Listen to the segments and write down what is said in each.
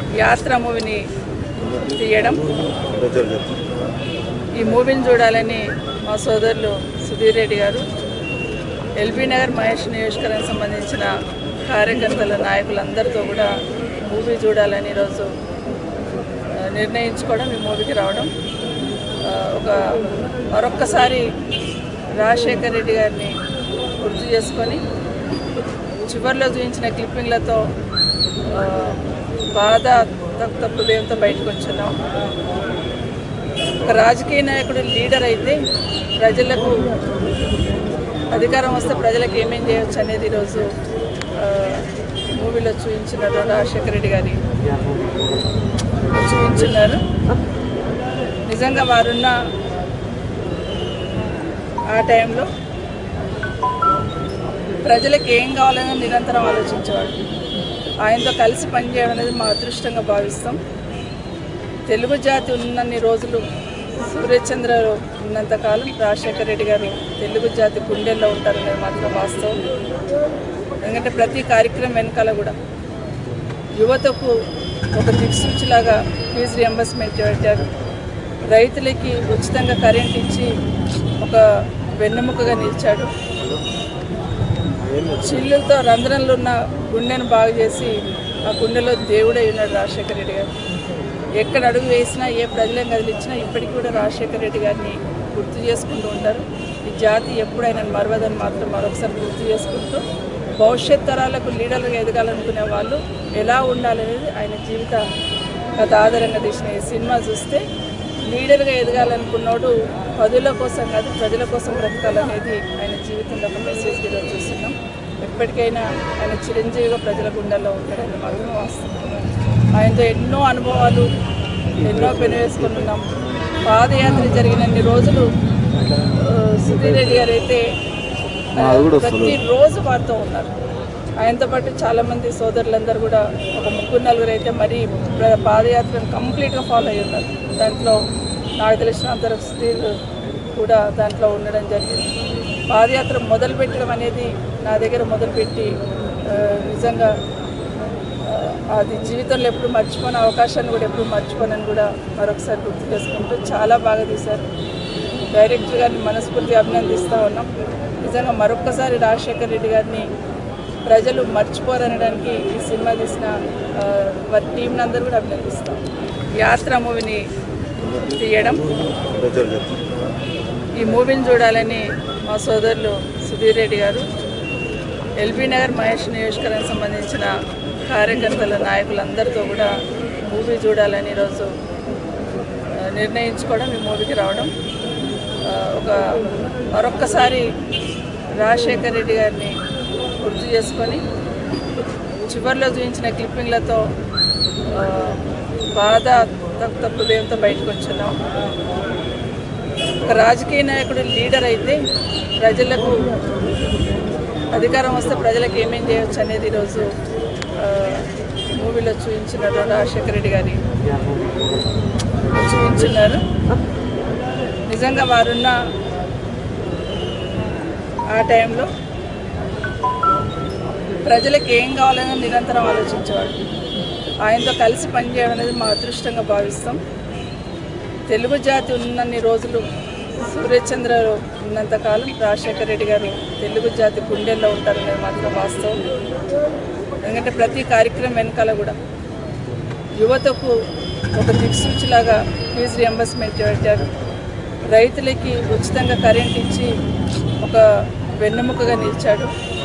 యాత్ర మూవీని తీయడం ఈ మూవీని చూడాలని మా సోదరులు సుధీర్ రెడ్డి గారు ఎల్బీ నగర్ మహేష్ నియోజకవర్గానికి సంబంధించిన కార్యకర్తల నాయకులందరితో కూడా మూవీ చూడాలని ఈరోజు ఆ, నిర్ణయించుకోవడం ఈ మూవీకి రావడం ఆ, ఒక మరొక్కసారి రాజశేఖర్ రెడ్డి గారిని గుర్తు చేసుకొని చివరిలో చూపించిన క్లిప్పింగ్లతో ఆ, బాధ తప్త హృదయంతో బయటకు వచ్చున్నాం ఒక రాజకీయ నాయకుడు లీడర్ అయితే ప్రజలకు అధికారం వస్తే ప్రజలకు ఏమేం చేయొచ్చు అనేది ఈరోజు ఆ, మూవీలో చూపించినారు రాజశేఖర రెడ్డి గారి చూపించున్నారు నిజంగా వారున్న ఆ టైంలో ప్రజలకు ఏం కావాలని నిరంతరం ఆలోచించేవాడు ఆయనతో కలిసి పనిచేయడం అనేది మా అదృష్టంగా భావిస్తాం తెలుగు జాతి ఉన్నన్ని రోజులు సూర్యచంద్ర ఉన్నంతకాలం రాజశేఖర రెడ్డి గారు తెలుగు జాతి గుండెల్లో ఉంటారనేది మాత్రం వాస్తవం ఎందుకంటే ప్రతి కార్యక్రమం వెనకాల కూడా యువతకు ఒక దిక్సూచిలాగా ఫీజు రియంబర్స్మెంట్ పెట్టారు రైతులకి ఉచితంగా కరెంట్ ఇచ్చి ఒక వెన్నెముకగా నిలిచాడు చిల్లులతో రంధ్రంలో ఉన్న గుండెను బాగు చేసి ఆ గుండెలో దేవుడే ఉన్నాడు రాజశేఖర రెడ్డి గారు ఎక్కడ అడుగు వేసినా ఏ ప్రజలను కదిలించినా ఇప్పటికీ కూడా రాజశేఖర రెడ్డి గారిని గుర్తు చేసుకుంటూ ఉంటారు ఈ జాతి ఎప్పుడైనా మరవదని మాత్రం మరొకసారి గుర్తు చేసుకుంటూ భవిష్యత్ తరాలకు లీడర్లుగా ఎదగాలనుకునే వాళ్ళు ఎలా ఉండాలనేది ఆయన జీవిత గత ఆధారంగా తీసిన ఈ సినిమా చూస్తే లీడర్గా ఎదగాలనుకున్నోడు పదుల కోసం కాదు ప్రజల కోసం బ్రతకాలనేది ఆయన జీవితంలో ఒక మెసేజ్ ఈరోజు చూస్తున్నాం ఎప్పటికైనా ఆయన చిరంజీవిగా ప్రజల గుండెల్లో ఉంటాడని మాత్రం వాస్తవం ఆయనతో ఎన్నో అనుభవాలు ఎన్నో పెనవేసుకొని ఉన్నాం పాదయాత్ర జరిగినన్ని రోజులు ఆ, సుధీర్ రెడ్డి గారు అయితే ఆ, ప్రతి రోజు వారితో ఉన్నారు ఆయనతో పాటు చాలామంది సోదరులందరూ కూడా ఒక ముగ్గురు నలుగురు అయితే మరి ప్ర- పాదయాత్రను కంప్లీట్గా ఫాలో అయ్యి ఉన్నారు దాంట్లో నాకు తెలిసిన అందరు సుధీర్ కూడా దాంట్లో ఉండడం జరిగింది పాదయాత్ర మొదలు పెట్టడం అనేది నా దగ్గర మొదలుపెట్టి ఆ, నిజంగా ఆ, అది జీవితంలో ఎప్పుడు మర్చిపోని అవకాశాన్ని కూడా ఎప్పుడు మర్చిపోనని కూడా మరొకసారి గుర్తు చేసుకుంటూ చాలా బాగా తీశారు డైరెక్టర్ గారిని మనస్ఫూర్తిగా అభినందిస్తూ ఉన్నాం నిజంగా మరొక్కసారి రాజశేఖర్ రెడ్డి గారిని ప్రజలు మర్చిపోరనడానికి ఈ సినిమా తీసిన ఆ, వారి టీంని అందరూ కూడా అభినందిస్తాం యాత్ర మూవీని తీయడం ఈ మూవీని చూడాలని మా సోదరులు సుధీర్ రెడ్డి గారు ఎల్బీ నగర్ మహేష్ నియోజకవర్గానికి సంబంధించిన కార్యకర్తల నాయకులందరితో కూడా మూవీ చూడాలని ఈరోజు ఆ, నిర్ణయించుకోవడం ఈ మూవీకి రావడం ఆ, ఒక మరొక్కసారి రాజశేఖర్ రెడ్డి గారిని గుర్తు చేసుకొని చివరిలో చూపించిన క్లిప్పింగ్లతో ఆ, బాధ తప్త హృదయంతో బయటకు వచ్చున్నాం ఒక రాజకీయ నాయకుడు లీడర్ అయితే ప్రజలకు అధికారం వస్తే ప్రజలకు ఏమేం చేయొచ్చు అనేది ఈరోజు ఆ, మూవీలో చూపించినారు రాజశేఖర రెడ్డి గారి చూపించున్నారు నిజంగా వారున్న ఆ టైంలో ప్రజలకు ఏం కావాలని నిరంతరం ఆలోచించేవాడు ఆయనతో కలిసి పనిచేయడం అనేది మా అదృష్టంగా భావిస్తాం తెలుగు జాతి ఉన్నన్ని రోజులు సూర్యచంద్ర ఉన్నంతకాలం రాజశేఖర రెడ్డి గారు తెలుగు జాతి గుండెల్లో ఉంటారనేది మాత్రం వాస్తవం ఎందుకంటే ప్రతి కార్యక్రమం వెనకాల కూడా యువతకు ఒక దిక్సూచిలాగా ఫీజు రియంబర్స్మెంట్ పెట్టారు రైతులకి ఉచితంగా కరెంట్ ఇచ్చి ఒక వెన్నెముకగా నిలిచాడు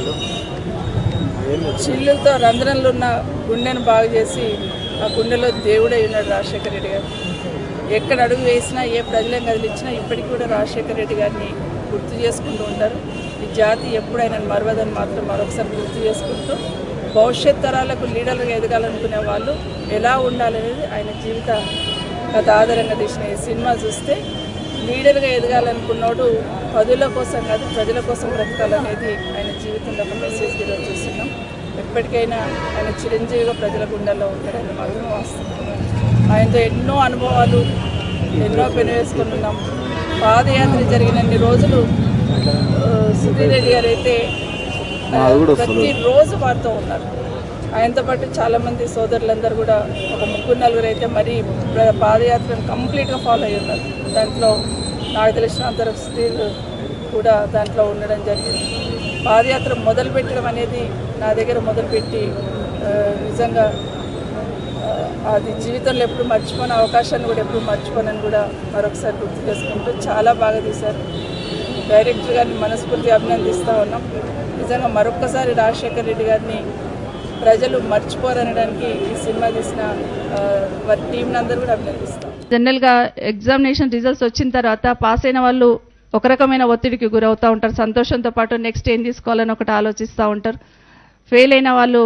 చిల్లులతో రంధ్రంలో ఉన్న గుండెను బాగు చేసి ఆ గుండెలో దేవుడే ఉన్నాడు రాజశేఖర రెడ్డి గారు ఎక్కడ అడుగు వేసినా ఏ ప్రజలను కదిలించినా ఇప్పటికీ కూడా రాజశేఖర రెడ్డి గారిని గుర్తు చేసుకుంటూ ఉంటారు ఈ జాతి ఎప్పుడైనా మరవదని మాత్రం మరొకసారి గుర్తు చేసుకుంటూ భవిష్యత్ తరాలకు లీడర్లుగా ఎదగాలనుకునే వాళ్ళు ఎలా ఉండాలనేది ఆయన జీవిత గత ఆధారంగా తీసిన ఈ సినిమా చూస్తే లీడర్గా ఎదగాలనుకున్నోడు పదుల కోసం కాదు ప్రజల కోసం బ్రతకాలనేది ఆయన జీవితంలో ఒక మెసేజ్ ఈరోజు చూస్తున్నాం ఎప్పటికైనా ఆయన చిరంజీవిగా ప్రజల గుండెల్లో ఉంటాడని మాత్రం వాస్తవం ఆయనతో ఎన్నో అనుభవాలు ఎన్నో పెనవేసుకొని ఉన్నాం పాదయాత్ర జరిగినన్ని రోజులు ఆ, సుధీర్ రెడ్డి గారు అయితే ఆ, ప్రతి రోజు వారితో ఉన్నారు ఆయనతో పాటు చాలామంది సోదరులందరూ కూడా ఒక ముగ్గురు నలుగురు అయితే మరీ ప్ర- పాదయాత్రను కంప్లీట్గా ఫాలో అయ్యి ఉన్నారు దాంట్లో నాకు తెలిసిన అందరు స్త్రీలు కూడా దాంట్లో ఉండడం జరిగింది పాదయాత్ర మొదలు పెట్టడం అనేది నా దగ్గర మొదలుపెట్టి ఆ, నిజంగా ఆ, అది జీవితంలో ఎప్పుడు మర్చిపోని అవకాశాన్ని కూడా ఎప్పుడు మర్చిపోనని కూడా మరొకసారి గుర్తు చేసుకుంటూ చాలా బాగా తీశారు డైరెక్టర్ గారిని మనస్ఫూర్తిగా అభినందిస్తూ ఉన్నాం నిజంగా మరొక్కసారి రాజశేఖర్ రెడ్డి గారిని ప్రజలు మర్చిపోరనడానికి ఈ సినిమా తీసిన ఆ, వారి టీంని అందరూ కూడా అభినందిస్తాం జనరల్గా ఎగ్జామినేషన్ రిజల్ట్స్ వచ్చిన తర్వాత పాస్ అయిన వాళ్ళు ఒక రకమైన ఒత్తిడికి గురవుతూ ఉంటారు సంతోషంతో పాటు నెక్స్ట్ ఏం తీసుకోవాలని ఒకటి ఆలోచిస్తూ ఉంటారు ఫెయిల్ అయిన వాళ్ళు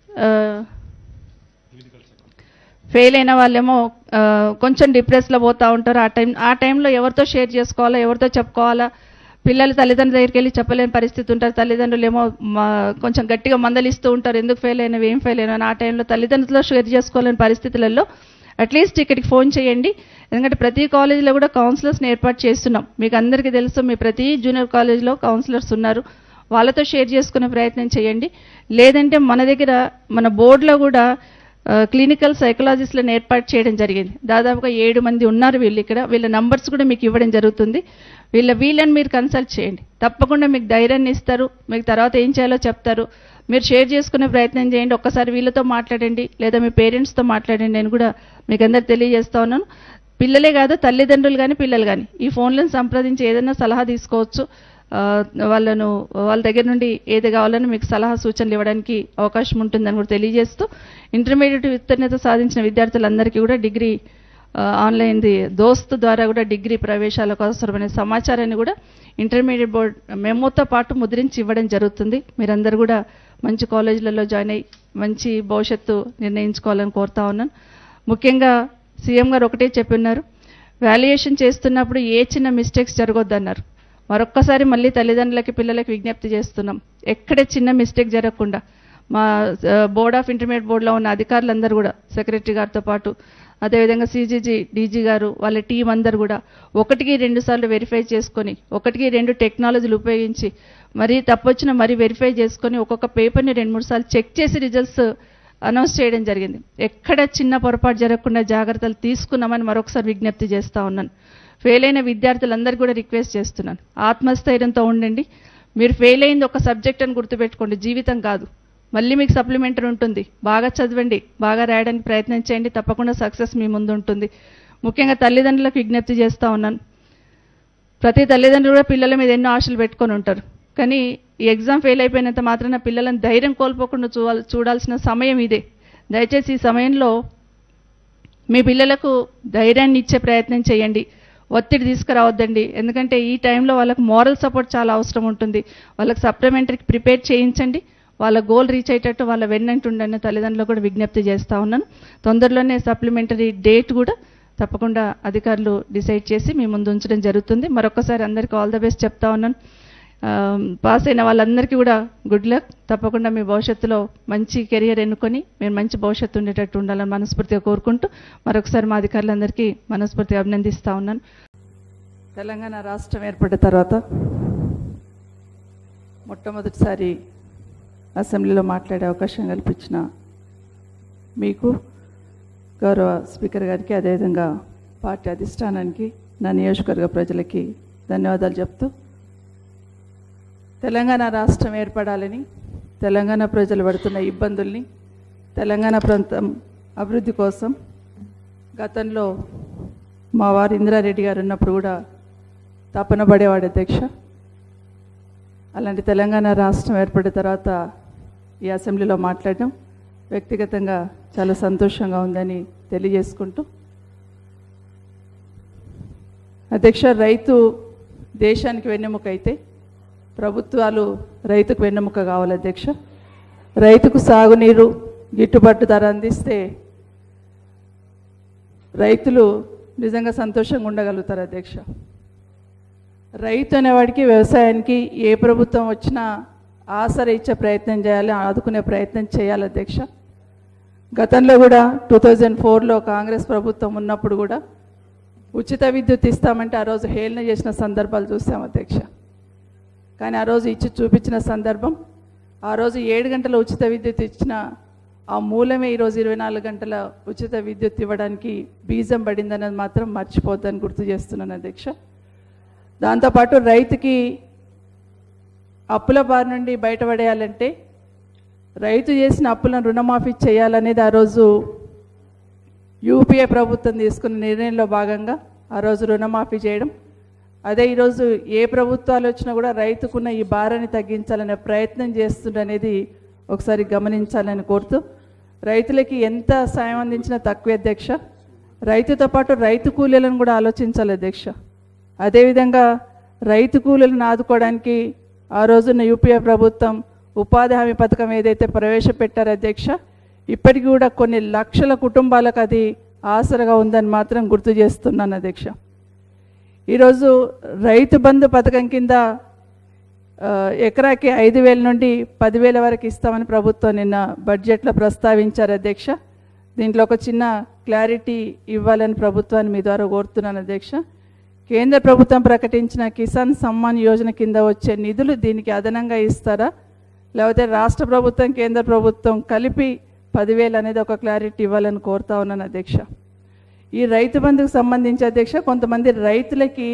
ఫెయిల్ అయిన వాళ్ళేమో ఆ, కొంచెం డిప్రెస్లో పోతూ ఉంటారు ఆ టైం ఆ టైంలో ఎవరితో షేర్ చేసుకోవాలా ఎవరితో చెప్పుకోవాలా పిల్లలు తల్లిదండ్రుల దగ్గరికి వెళ్ళి చెప్పలేని పరిస్థితి ఉంటారు తల్లిదండ్రులు ఏమో మా కొంచెం గట్టిగా మందలిస్తూ ఉంటారు ఎందుకు ఫెయిల్ అయినవి ఏం ఫెయిల్ అయినా ఆ టైంలో తల్లిదండ్రులతో షేర్ చేసుకోలేని పరిస్థితులలో అట్లీస్ట్ ఇక్కడికి ఫోన్ చేయండి ఎందుకంటే ప్రతి కాలేజీలో కూడా కౌన్సిలర్స్ని ఏర్పాటు చేస్తున్నాం మీకు అందరికీ తెలుసు మీ ప్రతి జూనియర్ కాలేజ్లో కౌన్సిలర్స్ ఉన్నారు వాళ్ళతో షేర్ చేసుకునే ప్రయత్నం చేయండి లేదంటే మన దగ్గర మన బోర్డులో కూడా ఆ, క్లినికల్ సైకలాజిస్ట్లను ఏర్పాటు చేయడం జరిగింది దాదాపుగా ఏడు మంది ఉన్నారు వీళ్ళు ఇక్కడ వీళ్ళ నంబర్స్ కూడా మీకు ఇవ్వడం జరుగుతుంది వీళ్ళ వీళ్ళని మీరు కన్సల్ట్ చేయండి తప్పకుండా మీకు ధైర్యాన్ని ఇస్తారు మీకు తర్వాత ఏం చేయాలో చెప్తారు మీరు షేర్ చేసుకునే ప్రయత్నం చేయండి ఒక్కసారి వీళ్ళతో మాట్లాడండి లేదా మీ పేరెంట్స్తో మాట్లాడండి నేను కూడా మీకు అందరు తెలియజేస్తా ఉన్నాను పిల్లలే కాదు తల్లిదండ్రులు కానీ పిల్లలు కానీ ఈ ఫోన్లను సంప్రదించి ఏదైనా సలహా తీసుకోవచ్చు ఆ, వాళ్ళను వాళ్ళ దగ్గర నుండి ఏది కావాలని మీకు సలహా సూచనలు ఇవ్వడానికి అవకాశం ఉంటుందని కూడా తెలియజేస్తూ ఇంటర్మీడియట్ ఉత్తీర్ణత సాధించిన విద్యార్థులందరికీ కూడా డిగ్రీ ఆ, ఆన్లైన్ది దోస్త్ ద్వారా కూడా డిగ్రీ ప్రవేశాలకు అవసరమైన సమాచారాన్ని కూడా ఇంటర్మీడియట్ బోర్డ్ మెమోతో పాటు ముద్రించి ఇవ్వడం జరుగుతుంది మీరందరూ కూడా మంచి కాలేజీలలో జాయిన్ అయ్యి మంచి భవిష్యత్తు నిర్ణయించుకోవాలని కోరుతా ఉన్నాను ముఖ్యంగా సీఎం గారు ఒకటే చెప్పిన్నారు వాల్యుయేషన్ చేస్తున్నప్పుడు ఏ చిన్న మిస్టేక్స్ జరగొద్దన్నారు మరొక్కసారి మళ్ళీ తల్లిదండ్రులకి పిల్లలకి విజ్ఞప్తి చేస్తున్నాం ఎక్కడ చిన్న మిస్టేక్ జరగకుండా మా బోర్డ్ ఆఫ్ ఇంటర్మీడియట్ బోర్డులో ఉన్న అధికారులందరూ కూడా సెక్రటరీ గారితో పాటు అదేవిధంగా సీజీజీ డీజీ గారు వాళ్ళ టీం అందరు కూడా ఒకటికి రెండు సార్లు వెరిఫై చేసుకొని ఒకటికి రెండు టెక్నాలజీలు ఉపయోగించి మరీ తప్పొచ్చిన మరీ వెరిఫై చేసుకొని ఒక్కొక్క పేపర్ని రెండు మూడు సార్లు చెక్ చేసి రిజల్ట్స్ అనౌన్స్ చేయడం జరిగింది ఎక్కడ చిన్న పొరపాటు జరగకుండా జాగ్రత్తలు తీసుకున్నామని మరొకసారి విజ్ఞప్తి చేస్తా ఉన్నాను ఫెయిల్ అయిన విద్యార్థులందరికీ కూడా రిక్వెస్ట్ చేస్తున్నాను ఆత్మస్థైర్యంతో ఉండండి మీరు ఫెయిల్ అయింది ఒక సబ్జెక్ట్ అని గుర్తుపెట్టుకోండి జీవితం కాదు మళ్ళీ మీకు సప్లిమెంటరీ ఉంటుంది బాగా చదవండి బాగా రాయడానికి ప్రయత్నం చేయండి తప్పకుండా సక్సెస్ మీ ముందు ఉంటుంది ముఖ్యంగా తల్లిదండ్రులకు విజ్ఞప్తి చేస్తూ ఉన్నాను ప్రతి తల్లిదండ్రులు కూడా పిల్లల మీద ఎన్నో ఆశలు పెట్టుకొని ఉంటారు కానీ ఈ ఎగ్జామ్ ఫెయిల్ అయిపోయినంత మాత్రాన పిల్లలను ధైర్యం కోల్పోకుండా చూడాల్ చూడాల్సిన సమయం ఇదే దయచేసి ఈ సమయంలో మీ పిల్లలకు ధైర్యాన్ని ఇచ్చే ప్రయత్నం చేయండి ఒత్తిడి తీసుకురావద్దండి ఎందుకంటే ఈ టైంలో వాళ్ళకి మోరల్ సపోర్ట్ చాలా అవసరం ఉంటుంది వాళ్ళకి సప్లిమెంటరీకి ప్రిపేర్ చేయించండి వాళ్ళ గోల్ రీచ్ అయ్యేటట్టు వాళ్ళ వెన్నంటుండని తల్లిదండ్రులు కూడా విజ్ఞప్తి చేస్తా ఉన్నాను తొందరలోనే సప్లిమెంటరీ డేట్ కూడా తప్పకుండా అధికారులు డిసైడ్ చేసి మీ ముందు ఉంచడం జరుగుతుంది మరొకసారి అందరికీ ఆల్ ద బెస్ట్ చెప్తా ఉన్నాను ఆ, పాస్ అయిన వాళ్ళందరికీ కూడా గుడ్ లక్ తప్పకుండా మీ భవిష్యత్తులో మంచి కెరియర్ ఎన్నుకొని మీరు మంచి భవిష్యత్తు ఉండేటట్టు ఉండాలని మనస్ఫూర్తిగా కోరుకుంటూ మరొకసారి మా అధికారులందరికీ మనస్ఫూర్తిగా అభినందిస్తా ఉన్నాను తెలంగాణ రాష్ట్రం ఏర్పడిన తర్వాత మొట్టమొదటిసారి అసెంబ్లీలో మాట్లాడే అవకాశం కల్పించిన మీకు గౌరవ స్పీకర్ గారికి అదేవిధంగా పార్టీ అధిష్టానానికి నా నియోజకవర్గ ప్రజలకి ధన్యవాదాలు చెప్తూ తెలంగాణ రాష్ట్రం ఏర్పడాలని తెలంగాణ ప్రజలు పడుతున్న ఇబ్బందుల్ని తెలంగాణ ప్రాంతం అభివృద్ధి కోసం గతంలో మా వారు ఇందిరారెడ్డి గారు ఉన్నప్పుడు కూడా తపన పడేవాడు అధ్యక్ష అలాంటి తెలంగాణ రాష్ట్రం ఏర్పడిన తర్వాత ఈ అసెంబ్లీలో మాట్లాడడం వ్యక్తిగతంగా చాలా సంతోషంగా ఉందని తెలియజేసుకుంటూ అధ్యక్ష రైతు దేశానికి వెన్నెముక అయితే ప్రభుత్వాలు రైతుకు వెన్నెముక కావాలి అధ్యక్ష రైతుకు సాగునీరు గిట్టుబాటు ధర అందిస్తే రైతులు నిజంగా సంతోషంగా ఉండగలుగుతారు అధ్యక్ష రైతు అనేవాడికి వ్యవసాయానికి ఏ ప్రభుత్వం వచ్చినా ఆసర ఇచ్చే ప్రయత్నం చేయాలి ఆదుకునే ప్రయత్నం చేయాలి అధ్యక్ష గతంలో కూడా టూ థౌజండ్ ఫోర్లో కాంగ్రెస్ ప్రభుత్వం ఉన్నప్పుడు కూడా ఉచిత విద్యుత్ ఇస్తామంటే ఆ రోజు హేళన చేసిన సందర్భాలు చూసాం అధ్యక్ష కానీ ఆ రోజు ఇచ్చి చూపించిన సందర్భం ఆ రోజు ఏడు గంటల ఉచిత విద్యుత్ ఇచ్చిన ఆ మూలమే ఈరోజు ఇరవై నాలుగు గంటల ఉచిత విద్యుత్ ఇవ్వడానికి బీజం పడిందన్నది మాత్రం మర్చిపోద్దని గుర్తు చేస్తున్నాను అధ్యక్ష దాంతోపాటు రైతుకి అప్పుల బారి నుండి బయటపడేయాలంటే రైతు చేసిన అప్పులను రుణమాఫీ చేయాలనేది ఆ రోజు యూపీఏ ప్రభుత్వం తీసుకున్న నిర్ణయంలో భాగంగా ఆ రోజు రుణమాఫీ చేయడం అదే ఈరోజు ఏ ప్రభుత్వాలు వచ్చినా కూడా రైతుకున్న ఈ భారాన్ని తగ్గించాలనే ప్రయత్నం చేస్తుండనేది ఒకసారి గమనించాలని కోరుతూ రైతులకి ఎంత సాయం అందించినా తక్కువే అధ్యక్ష రైతుతో పాటు రైతు కూలీలను కూడా ఆలోచించాలి అధ్యక్ష అదేవిధంగా రైతు కూలీలను ఆదుకోవడానికి ఆ రోజున్న యూపీఏ ప్రభుత్వం ఉపాధి హామీ పథకం ఏదైతే ప్రవేశపెట్టారో అధ్యక్ష ఇప్పటికి కూడా కొన్ని లక్షల కుటుంబాలకు అది ఆసరగా ఉందని మాత్రం గుర్తు చేస్తున్నాను అధ్యక్ష ఈరోజు రైతు బంధు పథకం కింద ఆ, ఎకరాకి ఐదు వేల నుండి పదివేల వరకు ఇస్తామని ప్రభుత్వం నిన్న బడ్జెట్లో ప్రస్తావించారు అధ్యక్ష దీంట్లో ఒక చిన్న క్లారిటీ ఇవ్వాలని ప్రభుత్వాన్ని మీ ద్వారా కోరుతున్నాను అధ్యక్ష కేంద్ర ప్రభుత్వం ప్రకటించిన కిసాన్ సమ్మాన్ యోజన కింద వచ్చే నిధులు దీనికి అదనంగా ఇస్తారా లేకపోతే రాష్ట్ర ప్రభుత్వం కేంద్ర ప్రభుత్వం కలిపి పదివేలు అనేది ఒక క్లారిటీ ఇవ్వాలని కోరుతా ఉన్నాను అధ్యక్ష ఈ రైతు బంధుకు సంబంధించి అధ్యక్ష కొంతమంది రైతులకి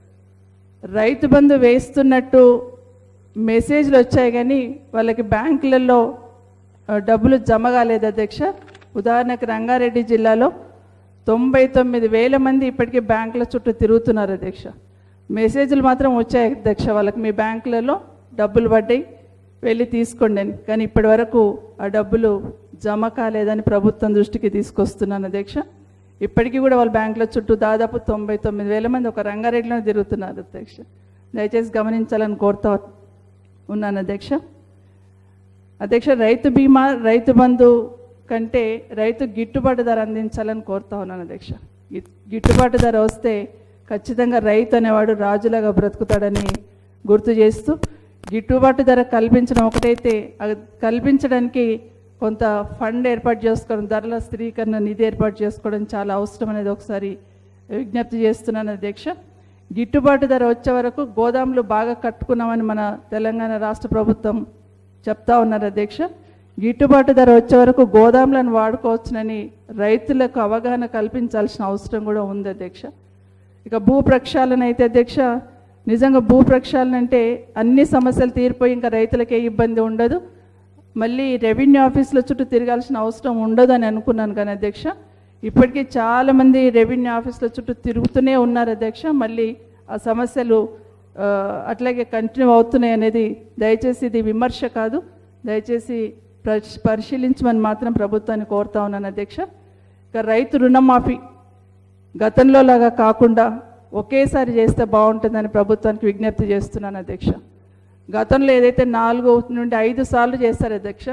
రైతు బంధు వేస్తున్నట్టు మెసేజ్లు వచ్చాయి కానీ వాళ్ళకి బ్యాంకులలో ఆ, డబ్బులు జమ కాలేదు అధ్యక్ష ఉదాహరణకు రంగారెడ్డి జిల్లాలో తొంభై తొమ్మిది వేల మంది ఇప్పటికీ బ్యాంకుల చుట్టూ తిరుగుతున్నారు అధ్యక్ష మెసేజ్లు మాత్రం వచ్చాయి అధ్యక్ష వాళ్ళకి మీ బ్యాంకులలో డబ్బులు పడ్డాయి వెళ్ళి తీసుకోండి అని కానీ ఇప్పటి వరకు ఆ డబ్బులు జమ కాలేదని ప్రభుత్వం దృష్టికి తీసుకొస్తున్నాను అధ్యక్ష ఇప్పటికీ కూడా వాళ్ళ బ్యాంకుల చుట్టూ దాదాపు తొంభై తొమ్మిది వేల మంది ఒక రంగారెడ్డిలో తిరుగుతున్నారు అధ్యక్ష దయచేసి గమనించాలని కోరుతా ఉన్నాను అధ్యక్ష అధ్యక్ష రైతు బీమా రైతు బంధు కంటే రైతు గిట్టుబాటు ధర అందించాలని కోరుతా ఉన్నాను అధ్యక్ష గి- గిట్టుబాటు ధర వస్తే ఖచ్చితంగా రైతు అనేవాడు రాజులాగా బ్రతుకుతాడని గుర్తు చేస్తూ గిట్టుబాటు ధర కల్పించడం ఒకటైతే అది కల్పించడానికి కొంత ఫండ్ ఏర్పాటు చేసుకోవడం ధరల స్థిరీకరణ నిధి ఏర్పాటు చేసుకోవడం చాలా అవసరం అనేది ఒకసారి విజ్ఞప్తి చేస్తున్నాను అధ్యక్ష గిట్టుబాటు ధర వచ్చే వరకు గోదాములు బాగా కట్టుకున్నామని మన తెలంగాణ రాష్ట్ర ప్రభుత్వం చెప్తా ఉన్నారు అధ్యక్ష గిట్టుబాటు ధర వచ్చే వరకు గోదాములను వాడుకోవచ్చునని రైతులకు అవగాహన కల్పించాల్సిన అవసరం కూడా ఉంది అధ్యక్ష ఇక భూ ప్రక్షాళన అయితే అధ్యక్ష నిజంగా భూ ప్రక్షాళన అంటే అన్ని సమస్యలు తీరిపోయి ఇంకా రైతులకే ఇబ్బంది ఉండదు మళ్ళీ రెవెన్యూ ఆఫీసుల చుట్టూ తిరగాల్సిన అవసరం ఉండదు అని అనుకున్నాను కానీ అధ్యక్ష ఇప్పటికీ చాలామంది రెవెన్యూ ఆఫీసుల చుట్టూ తిరుగుతూనే ఉన్నారు అధ్యక్ష మళ్ళీ ఆ సమస్యలు ఆ, అట్లాగే కంటిన్యూ అవుతున్నాయి అనేది దయచేసి ఇది విమర్శ కాదు దయచేసి పరిశ్- పరిశీలించమని మాత్రం ప్రభుత్వాన్ని కోరుతా ఉన్నాను అధ్యక్ష ఇక రైతు రుణమాఫీ గతంలో లాగా కాకుండా ఒకేసారి చేస్తే బాగుంటుందని ప్రభుత్వానికి విజ్ఞప్తి చేస్తున్నాను అధ్యక్ష గతంలో ఏదైతే నాలుగు నుండి ఐదు సార్లు చేశారు అధ్యక్ష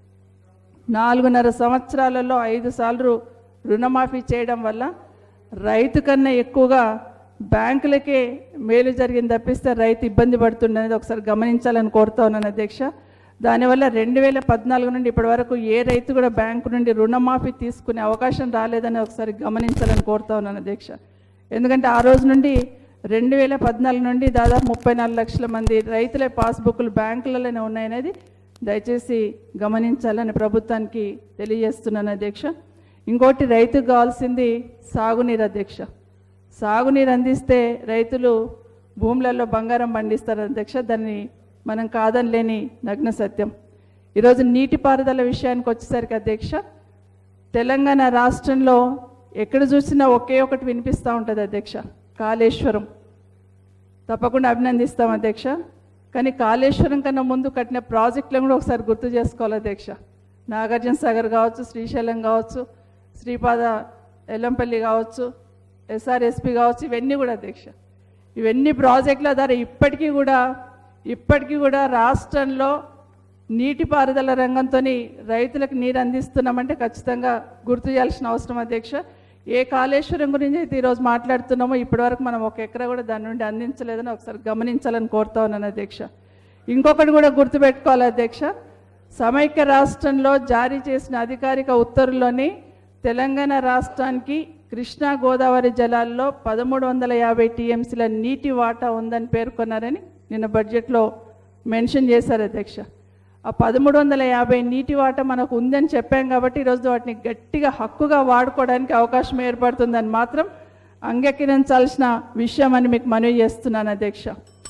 నాలుగున్నర సంవత్సరాలలో ఐదు సార్లు రుణమాఫీ చేయడం వల్ల రైతు కన్నా ఎక్కువగా బ్యాంకులకే మేలు జరిగింది తప్పిస్తే రైతు ఇబ్బంది పడుతుండనేది ఒకసారి గమనించాలని కోరుతా ఉన్నాను అధ్యక్ష దానివల్ల రెండు వేల పద్నాలుగు నుండి ఇప్పటి వరకు ఏ రైతు కూడా బ్యాంకు నుండి రుణమాఫీ తీసుకునే అవకాశం రాలేదని ఒకసారి గమనించాలని కోరుతా ఉన్నాను అధ్యక్ష ఎందుకంటే ఆ రోజు నుండి రెండు వేల పద్నాలుగు నుండి దాదాపు ముప్పై నాలుగు లక్షల మంది రైతుల పాస్బుక్లు బ్యాంకులలోనే ఉన్నాయనేది దయచేసి గమనించాలని ప్రభుత్వానికి తెలియజేస్తున్నాను అధ్యక్ష ఇంకోటి రైతుకు కావాల్సింది సాగునీరు అధ్యక్ష సాగునీరు అందిస్తే రైతులు భూములలో బంగారం పండిస్తారు అధ్యక్ష దాన్ని మనం కాదనిలేని నగ్న సత్యం ఈరోజు నీటిపారుదల విషయానికి వచ్చేసరికి అధ్యక్ష తెలంగాణ రాష్ట్రంలో ఎక్కడ చూసినా ఒకే ఒకటి వినిపిస్తూ ఉంటుంది అధ్యక్ష కాళేశ్వరం తప్పకుండా అభినందిస్తాం అధ్యక్ష కానీ కాళేశ్వరం కన్నా ముందు కట్టిన ప్రాజెక్టులను కూడా ఒకసారి గుర్తు చేసుకోవాలి అధ్యక్ష నాగార్జున సాగర్ కావచ్చు శ్రీశైలం కావచ్చు శ్రీపాద ఎల్లంపల్లి కావచ్చు ఎస్ఆర్ఎస్పి కావచ్చు ఇవన్నీ కూడా అధ్యక్ష ఇవన్నీ ప్రాజెక్టుల ద్వారా ఇప్పటికీ కూడా ఇప్పటికీ కూడా రాష్ట్రంలో నీటిపారుదల రంగంతో రైతులకు నీరు అందిస్తున్నామంటే ఖచ్చితంగా గుర్తు చేయాల్సిన అవసరం అధ్యక్ష ఏ కాళేశ్వరం గురించి అయితే ఈరోజు మాట్లాడుతున్నామో ఇప్పటివరకు మనం ఒక ఎకరా కూడా దాని నుండి అందించలేదని ఒకసారి గమనించాలని కోరుతా ఉన్నాను అధ్యక్ష ఇంకొకటి కూడా గుర్తుపెట్టుకోవాలి అధ్యక్ష సమైక్య రాష్ట్రంలో జారీ చేసిన అధికారిక ఉత్తర్వుల్లోని తెలంగాణ రాష్ట్రానికి కృష్ణా గోదావరి జలాల్లో పదమూడు వందల యాభై టీఎంసీల నీటి వాటా ఉందని పేర్కొన్నారని నిన్న బడ్జెట్లో మెన్షన్ చేశారు అధ్యక్ష ఆ పదమూడు వందల యాభై నీటి వాట మనకు ఉందని చెప్పాం కాబట్టి ఈరోజు వాటిని గట్టిగా హక్కుగా వాడుకోవడానికి అవకాశం ఏర్పడుతుందని మాత్రం అంగీకరించాల్సిన విషయం అని మీకు మనవి చేస్తున్నాను అధ్యక్ష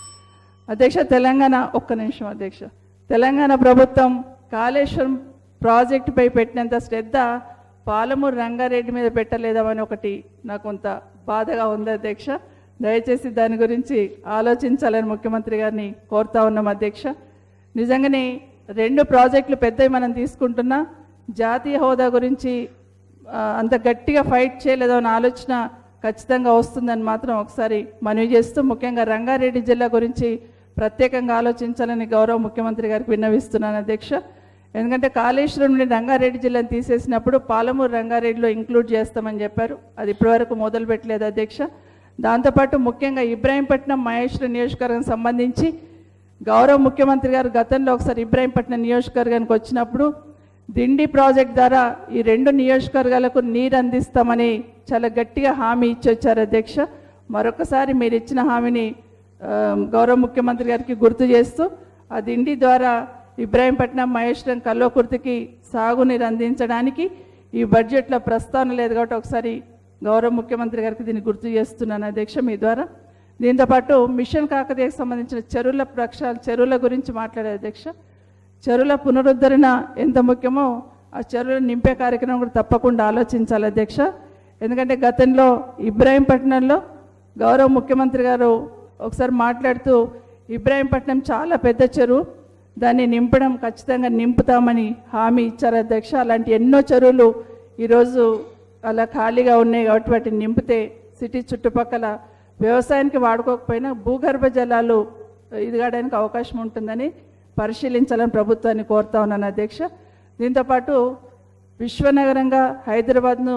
అధ్యక్ష తెలంగాణ ఒక్క నిమిషం అధ్యక్ష తెలంగాణ ప్రభుత్వం కాళేశ్వరం ప్రాజెక్టుపై పెట్టినంత శ్రద్ధ పాలమూరు రంగారెడ్డి మీద పెట్టలేదామని ఒకటి నాకు కొంత బాధగా ఉంది అధ్యక్ష దయచేసి దాని గురించి ఆలోచించాలని ముఖ్యమంత్రి గారిని కోరుతా ఉన్నాం అధ్యక్ష నిజంగానే రెండు ప్రాజెక్టులు పెద్దవి మనం తీసుకుంటున్నా జాతీయ హోదా గురించి ఆ, అంత గట్టిగా ఫైట్ చేయలేదో అన్న ఆలోచన ఖచ్చితంగా వస్తుందని మాత్రం ఒకసారి మనవి చేస్తూ ముఖ్యంగా రంగారెడ్డి జిల్లా గురించి ప్రత్యేకంగా ఆలోచించాలని గౌరవ ముఖ్యమంత్రి గారికి విన్నవిస్తున్నాను అధ్యక్ష ఎందుకంటే కాళేశ్వరం నుండి రంగారెడ్డి జిల్లాను తీసేసినప్పుడు పాలమూరు రంగారెడ్డిలో ఇంక్లూడ్ చేస్తామని చెప్పారు అది ఇప్పటివరకు మొదలు పెట్టలేదు అధ్యక్ష దాంతోపాటు ముఖ్యంగా ఇబ్రాహీంపట్నం మహేశ్వర నియోజకవర్గం సంబంధించి గౌరవ ముఖ్యమంత్రి గారు గతంలో ఒకసారి ఇబ్రాహీంపట్నం నియోజకవర్గానికి వచ్చినప్పుడు దిండి ప్రాజెక్ట్ ద్వారా ఈ రెండు నియోజకవర్గాలకు నీరు అందిస్తామని చాలా గట్టిగా హామీ ఇచ్చి వచ్చారు అధ్యక్ష మరొకసారి మీరు ఇచ్చిన హామీని ఆ, గౌరవ ముఖ్యమంత్రి గారికి గుర్తు చేస్తూ ఆ దిండి ద్వారా ఇబ్రాహీంపట్నం మహేశ్వరం కల్వకుర్తికి సాగునీరు అందించడానికి ఈ బడ్జెట్లో ప్రస్తావన లేదు కాబట్టి ఒకసారి గౌరవ ముఖ్యమంత్రి గారికి దీన్ని గుర్తు చేస్తున్నాను అధ్యక్ష మీ ద్వారా దీంతోపాటు మిషన్ కాకతీయకు సంబంధించిన చెరువుల ప్రక్షాళ చెరువుల గురించి మాట్లాడే అధ్యక్ష చెరువుల పునరుద్ధరణ ఎంత ముఖ్యమో ఆ చెరువులను నింపే కార్యక్రమం కూడా తప్పకుండా ఆలోచించాలి అధ్యక్ష ఎందుకంటే గతంలో ఇబ్రాహీంపట్నంలో గౌరవ ముఖ్యమంత్రి గారు ఒకసారి మాట్లాడుతూ ఇబ్రాహీంపట్నం చాలా పెద్ద చెరువు దాన్ని నింపడం ఖచ్చితంగా నింపుతామని హామీ ఇచ్చారు అధ్యక్ష అలాంటి ఎన్నో చెరువులు ఈరోజు అలా ఖాళీగా ఉన్నాయి కాబట్టి వాటిని నింపితే సిటీ చుట్టుపక్కల వ్యవసాయానికి వాడుకోకపోయినా భూగర్భ జలాలు ఇదిగడానికి అవకాశం ఉంటుందని పరిశీలించాలని ప్రభుత్వాన్ని కోరుతా ఉన్నాను అధ్యక్ష దీంతోపాటు విశ్వనగరంగా హైదరాబాద్ను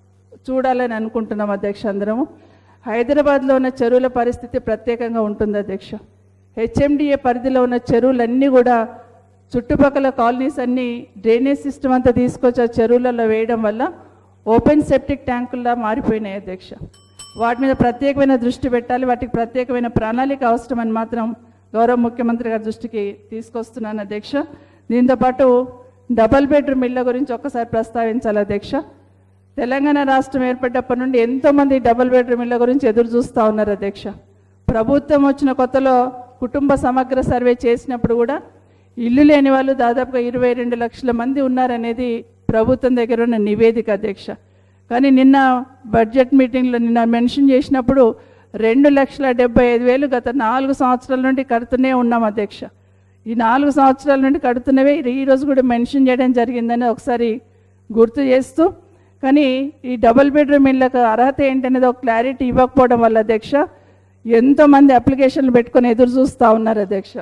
చూడాలని అనుకుంటున్నాం అధ్యక్ష అందరము హైదరాబాద్లో ఉన్న చెరువుల పరిస్థితి ప్రత్యేకంగా ఉంటుంది అధ్యక్ష హెచ్ఎండిఏ పరిధిలో ఉన్న చెరువులన్నీ కూడా చుట్టుపక్కల కాలనీస్ అన్నీ డ్రైనేజ్ సిస్టమ్ అంతా తీసుకొచ్చి ఆ చెరువులలో వేయడం వల్ల ఓపెన్ సెప్టిక్ ట్యాంకుల్లా మారిపోయినాయి అధ్యక్ష వాటి మీద ప్రత్యేకమైన దృష్టి పెట్టాలి వాటికి ప్రత్యేకమైన ప్రణాళిక అవసరమని మాత్రం గౌరవ ముఖ్యమంత్రి గారి దృష్టికి తీసుకొస్తున్నాను అధ్యక్ష దీంతోపాటు డబల్ బెడ్రూమ్ ఇళ్ళ గురించి ఒక్కసారి ప్రస్తావించాలి అధ్యక్ష తెలంగాణ రాష్ట్రం ఏర్పడ్డప్పటి నుండి ఎంతోమంది డబుల్ బెడ్రూమ్ ఇళ్ళ గురించి ఎదురు చూస్తూ ఉన్నారు అధ్యక్ష ప్రభుత్వం వచ్చిన కొత్తలో కుటుంబ సమగ్ర సర్వే చేసినప్పుడు కూడా ఇల్లు లేని వాళ్ళు దాదాపుగా ఇరవై రెండు లక్షల మంది ఉన్నారనేది ప్రభుత్వం దగ్గర ఉన్న నివేదిక అధ్యక్ష కానీ నిన్న బడ్జెట్ మీటింగ్లో నిన్న మెన్షన్ చేసినప్పుడు రెండు లక్షల డెబ్బై ఐదు వేలు గత నాలుగు సంవత్సరాల నుండి కడుతూనే ఉన్నాం అధ్యక్ష ఈ నాలుగు సంవత్సరాల నుండి కడుతున్నవే ఈ రోజు కూడా మెన్షన్ చేయడం జరిగిందని ఒకసారి గుర్తు చేస్తూ కానీ ఈ డబుల్ బెడ్రూమ్ ఇళ్ళకు అర్హత ఏంటనేది ఒక క్లారిటీ ఇవ్వకపోవడం వల్ల అధ్యక్ష ఎంతోమంది అప్లికేషన్లు పెట్టుకొని ఎదురు చూస్తూ ఉన్నారు అధ్యక్ష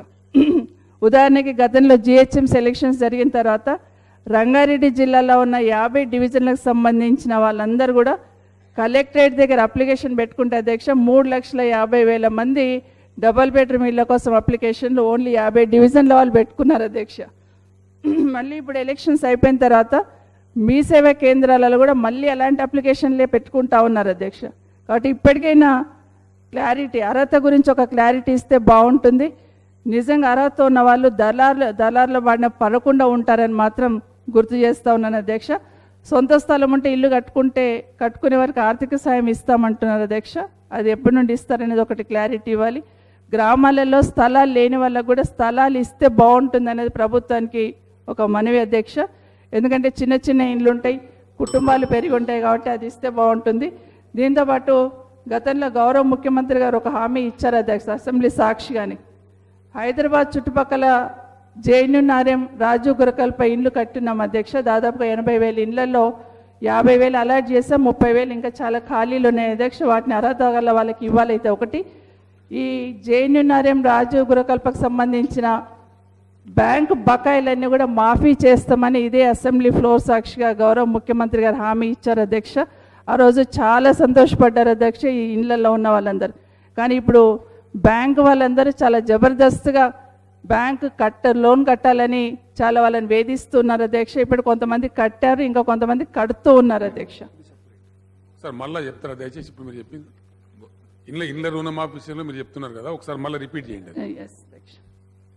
ఉదాహరణకి గతంలో జిహెచ్ఎం సెలక్షన్స్ జరిగిన తర్వాత రంగారెడ్డి జిల్లాలో ఉన్న యాభై డివిజన్లకు సంబంధించిన వాళ్ళందరూ కూడా కలెక్టరేట్ దగ్గర అప్లికేషన్ పెట్టుకుంటే అధ్యక్ష మూడు లక్షల యాభై వేల మంది డబల్ బెడ్రూమ్ ఇళ్ళ కోసం అప్లికేషన్లు ఓన్లీ యాభై డివిజన్ల వాళ్ళు పెట్టుకున్నారు అధ్యక్ష మళ్ళీ ఇప్పుడు ఎలక్షన్స్ అయిపోయిన తర్వాత మీ సేవా కేంద్రాలలో కూడా మళ్ళీ అలాంటి అప్లికేషన్లే పెట్టుకుంటా ఉన్నారు అధ్యక్ష కాబట్టి ఇప్పటికైనా క్లారిటీ అర్హత గురించి ఒక క్లారిటీ ఇస్తే బాగుంటుంది నిజంగా అర్హత ఉన్న వాళ్ళు దళార్లు దళార్ల బాడిన పడకుండా ఉంటారని మాత్రం గుర్తు చేస్తా ఉన్నాను అధ్యక్ష సొంత స్థలం ఉంటే ఇల్లు కట్టుకుంటే కట్టుకునే వారికి ఆర్థిక సాయం ఇస్తామంటున్నారు అధ్యక్ష అది ఎప్పటి నుండి ఇస్తారనేది ఒకటి క్లారిటీ ఇవ్వాలి గ్రామాలలో స్థలాలు లేని వాళ్ళకు కూడా స్థలాలు ఇస్తే బాగుంటుంది అనేది ప్రభుత్వానికి ఒక మనవి అధ్యక్ష ఎందుకంటే చిన్న చిన్న ఇండ్లు ఉంటాయి కుటుంబాలు పెరిగి ఉంటాయి కాబట్టి అది ఇస్తే బాగుంటుంది దీంతోపాటు గతంలో గౌరవ ముఖ్యమంత్రి గారు ఒక హామీ ఇచ్చారు అధ్యక్ష అసెంబ్లీ సాక్షిగాని హైదరాబాద్ చుట్టుపక్కల జైను నార్యం రాజు గురకల్పై ఇండ్లు కట్టినాం అధ్యక్ష దాదాపుగా ఎనభై వేల ఇండ్లలో యాభై వేలు అలాట్ చేసాం ముప్పై వేలు ఇంకా చాలా ఖాళీలు ఉన్నాయి అధ్యక్ష వాటిని అర్హత గల వాళ్ళకి ఇవ్వాలైతే ఒకటి ఈ జైను నార్యం రాజు గురకల్పకు సంబంధించిన బ్యాంకు బకాయిలన్నీ కూడా మాఫీ చేస్తామని ఇదే అసెంబ్లీ ఫ్లోర్ సాక్షిగా గౌరవ ముఖ్యమంత్రి గారు హామీ ఇచ్చారు అధ్యక్ష ఆ రోజు చాలా సంతోషపడ్డారు అధ్యక్ష ఈ ఇళ్లలో ఉన్న వాళ్ళందరూ కానీ ఇప్పుడు బ్యాంక్ వాళ్ళందరూ చాలా జబర్దస్త్గా బ్యాంక్ కట్ట లోన్ కట్టాలని చాలా వాళ్ళని వేధిస్తున్నారు అధ్యక్ష ఇప్పుడు కొంతమంది కట్టారు ఇంకా కొంతమంది కడుతూ ఉన్నారు అధ్యక్ష సార్ మళ్ళీ చెప్తారా దయచేసి ఇప్పుడు మీరు చెప్పింది ఇంట్లో ఇండ్ల రుణమాఫీ విషయంలో మీరు చెప్తున్నారు కదా ఒకసారి మళ్ళీ రిపీట్ చేయండి అది. ఎస్ అధ్యక్ష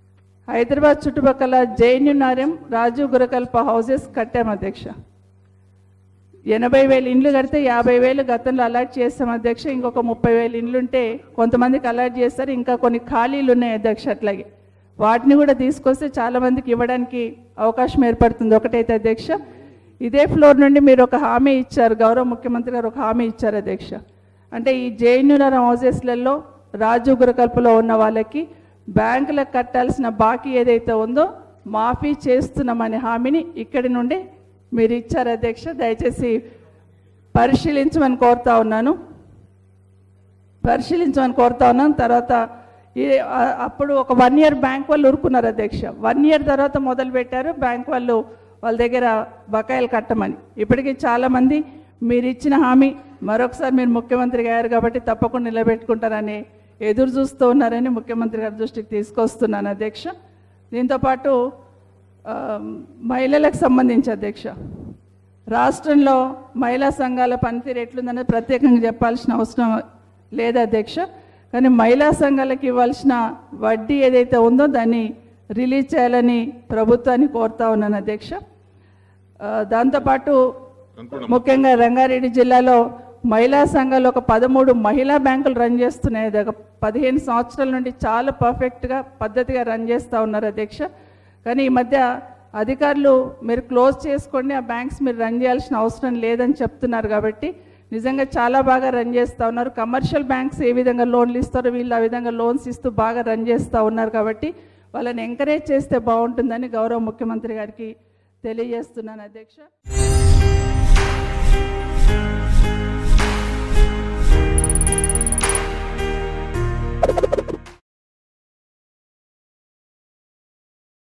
హైదరాబాద్ చుట్టుపక్కల జైన్యునార్యం రాజీవ్ గురకల్ప హౌసెస్ కట్టాం అధ్యక్ష ఎనభై వేలు ఇండ్లు కడితే యాభై వేలు గతంలో అలాట్ చేస్తాం అధ్యక్ష ఇంకొక ముప్పై వేలు ఇండ్లు ఉంటే కొంతమందికి అలాట్ చేస్తారు ఇంకా కొన్ని ఖాళీలు ఉన్నాయి అధ్యక్ష అట్లాగే వాటిని కూడా తీసుకొస్తే చాలా మందికి ఇవ్వడానికి అవకాశం ఏర్పడుతుంది ఒకటైతే అధ్యక్ష ఇదే ఫ్లోర్ నుండి మీరు ఒక హామీ ఇచ్చారు గౌరవ ముఖ్యమంత్రి గారు ఒక హామీ ఇచ్చారు అధ్యక్ష అంటే ఈ జైన్యునర్ హౌసెస్లలో రాజు గురకల్పలో ఉన్న వాళ్ళకి బ్యాంకులకు కట్టాల్సిన బాకీ ఏదైతే ఉందో మాఫీ చేస్తున్నామనే హామీని ఇక్కడి నుండి మీరు ఇచ్చారు అధ్యక్ష దయచేసి పరిశీలించమని కోరుతా ఉన్నాను పరిశీలించమని కోరుతా ఉన్నాను తర్వాత ఈ ఆ- అప్పుడు ఒక వన్ ఇయర్ బ్యాంక్ వాళ్ళు ఊరుకున్నారు అధ్యక్ష వన్ ఇయర్ తర్వాత మొదలు పెట్టారు బ్యాంక్ వాళ్ళు వాళ్ళ దగ్గర బకాయిలు కట్టమని ఇప్పటికీ చాలామంది మీరు ఇచ్చిన హామీ మరొకసారి మీరు ముఖ్యమంత్రి గారు కాబట్టి తప్పకుండా నిలబెట్టుకుంటారని ఎదురు చూస్తూ ఉన్నారని ముఖ్యమంత్రి గారి దృష్టికి తీసుకొస్తున్నాను అధ్యక్ష దీంతోపాటు ఆ, మహిళలకు సంబంధించి అధ్యక్ష రాష్ట్రంలో మహిళా సంఘాల పనితీరు ఎట్లుందనేది ప్రత్యేకంగా చెప్పాల్సిన అవసరం లేదు అధ్యక్ష కానీ మహిళా సంఘాలకు ఇవ్వాల్సిన వడ్డీ ఏదైతే ఉందో దాన్ని రిలీజ్ చేయాలని ప్రభుత్వాన్ని కోరుతా ఉన్నాను అధ్యక్ష ఆ, దాంతోపాటు ముఖ్యంగా రంగారెడ్డి జిల్లాలో మహిళా సంఘాలు ఒక పదమూడు మహిళా బ్యాంకులు రన్ చేస్తున్నాయి అది ఒక పదిహేను సంవత్సరాల నుండి చాలా పర్ఫెక్ట్గా పద్ధతిగా రన్ చేస్తూ ఉన్నారు అధ్యక్ష కానీ ఈ మధ్య అధికారులు మీరు క్లోజ్ చేసుకోండి ఆ బ్యాంక్స్ మీరు రన్ చేయాల్సిన అవసరం లేదని చెప్తున్నారు కాబట్టి నిజంగా చాలా బాగా రన్ చేస్తూ ఉన్నారు కమర్షియల్ బ్యాంక్స్ ఏ విధంగా లోన్లు ఇస్తారో వీళ్ళు ఆ విధంగా లోన్స్ ఇస్తూ బాగా రన్ చేస్తూ ఉన్నారు కాబట్టి వాళ్ళని ఎంకరేజ్ చేస్తే బాగుంటుందని గౌరవ ముఖ్యమంత్రి గారికి తెలియజేస్తున్నాను అధ్యక్ష